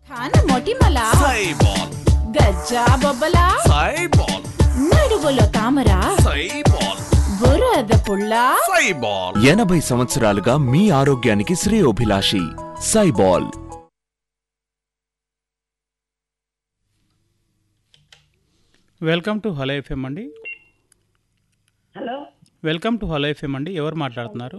ఖాన మొటిమల సైబాల్ గజ్జా బొబ్బల సైబాల్ నడువులో తామర సైబాల్ బురద పుల్ల సైబాల్ ఎనభై సంవత్సరాలుగా మీ ఆరోగ్యానికి శ్రేయోభిలాషి సైబాల్ వెల్కమ్ టు హలో ఎఫ్ఎం అండి hello welcome to hello F M అండి ఎవరు మాట్లాడుతున్నారు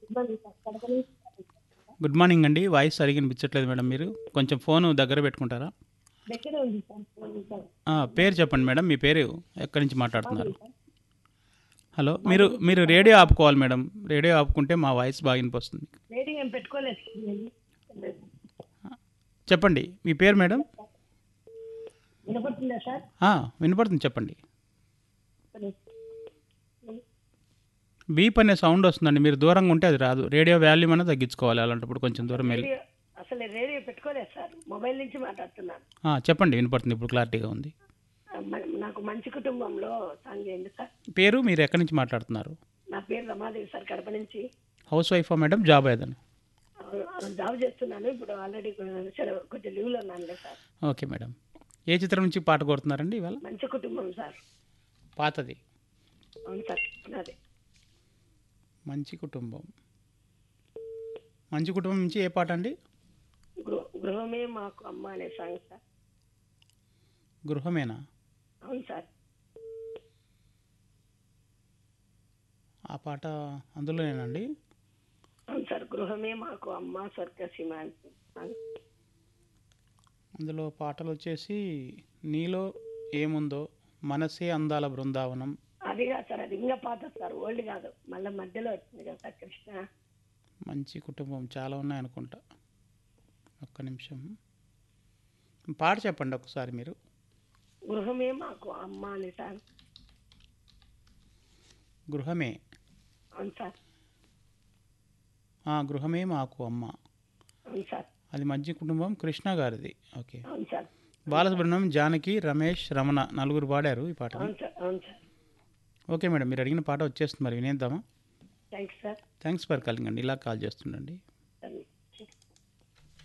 గుడ్ మార్నింగ్ అండి వాయిస్ సరిగ్గా వినిపించట్లేదు మేడం మీరు కొంచెం ఫోన్ దగ్గర పెట్టుకుంటారా దగ్గర ఉంది సార్ ఫోన్ సార్ ఆ, పేరు చెప్పండి మేడం మీ పేరు ఎక్కడి నుంచి మాట్లాడుతున్నారు హలో మీరు మీరు రేడియో ఆపుకోవాలి మేడం రేడియో ఆపుకుంటే మా వాయిస్ బాగా వినిపిస్తుంది రేటింగ్ ఏం పెట్టుకోలేదు సార్ నేను. చెప్పండి మీ పేరు మేడం వినపడుతుందా సార్ ఆ, వినపడుతుంది చెప్పండి బీప్ అనే సౌండ్ వస్తుందండి మీరు దూరంగా ఉంటే అది రాదు రేడియో వాల్యూమ్ అనేది తగ్గించుకోవాలి అలాంటప్పుడు కొంచెం దూరం వెళ్ళి రేడియో అసలు రేడియో పెట్టుకోలేదు సార్ మొబైల్ నుంచి మాట్లాడుతున్నాను ఆ, చెప్పండి వినపడుతుంది ఇప్పుడు క్లారిటీగా ఉంది ఆ, మ- నాకు మంచి కుటుంబంలో సాంగ్ చేయండి సార్ పేరు మీరు ఎక్కడి నుంచి మాట్లాడుతున్నారు నా పేరు రమాదేవి సార్ కడప నుంచి హౌస్ వైఫా మేడం జాబ్ ఏదైనా ఆ, ఆ, జాబ్ చేస్తున్నాను ఇప్పుడు ఆల్రెడీ సెలవు కొంచెం లీవ్లో ఉన్నానులే సార్ ఓకే మేడం ఏ చిత్రం నుంచి పాట కోరుతున్నారండి ఇవాళ మంచి కుటుంబం సార్ పాతది అవును సార్ నాది మంచి కుటుంబం మంచి కుటుంబం నుంచి ఏ పాట అండి గృహ గృహమే మాకు అమ్మ అనే సాంగ్ సార్ గృహమేనా అవును సార్ ఆ పాట అందులోనేనండి అవును సార్ గృహమే మాకు అమ్మ స్వర్గసీమ అని సాంగ్ అందులో పాటలు వచ్చేసి నీలో ఏముందో మనసే అందాల బృందావనం అది కాదు సార్ అది ఇంకా పాత సార్ ఓల్డ్ కాదు మళ్ళీ మధ్యలో వచ్చింది కదా సార్ కృష్ణ మంచి కుటుంబం చాలా ఉన్నాయి అనుకుంటా ఒక్క నిమిషం పాట చెప్పండి ఒకసారి మీరు గృహమే మాకు అమ్మ అని సార్ గృహమే అవును సార్ ఆ, గృహమే మాకు అమ్మ అవును సార్ అది మంచి కుటుంబం కృష్ణ గారిది ఓకే అవును సార్ బాలసుబ్రహ్మణ్యం జానకి రమేష్ రమణ నలుగురు పాడారు ఈ పాట అవును సార్ అవును సార్ ఓకే మేడం మీరు అడిగిన పాట వచ్చేస్తుంది మరి వినేద్దామా thanks sir thanks for calling అండి ఇలా కాల్ చేస్తుండండి